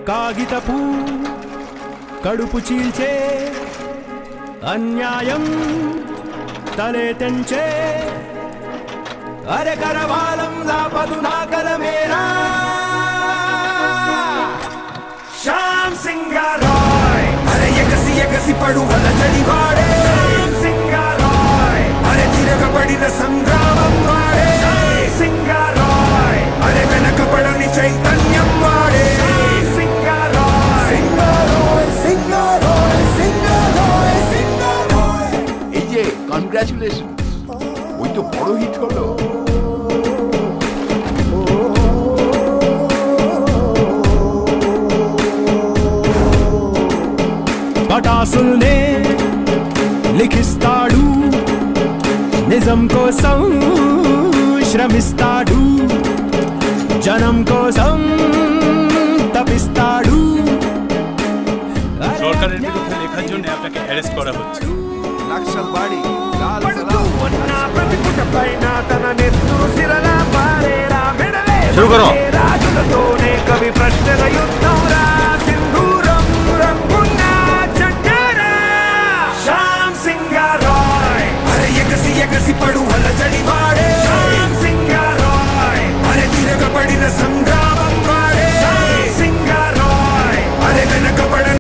కాగితపు కడుపు చీల్చే అన్యాయం తలే తెంచే అరే కరవాలం లాపదు నా కలమేరా శ్యామ్ సింగారాయ్ అరే ఎగసి ఎగసి పడు వల చడివాడే శ్యామ్ సింగారాయ్ అరే తిరగబడిన సంగ్రామం వాడే సింగారాయ్ అరే వెనకబడని చైతన్యం వాడే సింగారాయ్ సింగారోయ్ సింగారోయ్ సింగారోయ్ సింగారోయ్ এই যে কনগ্রাচুলেশন ওই তো বড় হিট হলো పటాసుల్నే లిఖిస్తాడు నిజం కోసం శ్రమిస్తాడు జనం కోసం తపిస్తాడు সরকারের বিরুদ্ধে লেখার জন্য আপনাকে অ্যারেস্ট করা হচ্ছে నక్సల్ బాడీ లాల్ పడుతూ సలాం ఉన్న ప్రతి పుటపైన తన నెత్తురు సిరలా పారేరా మెడలే శురు కరో. వంగే రాజులతోనే కవి ప్రశ్నల యుద్ధం రా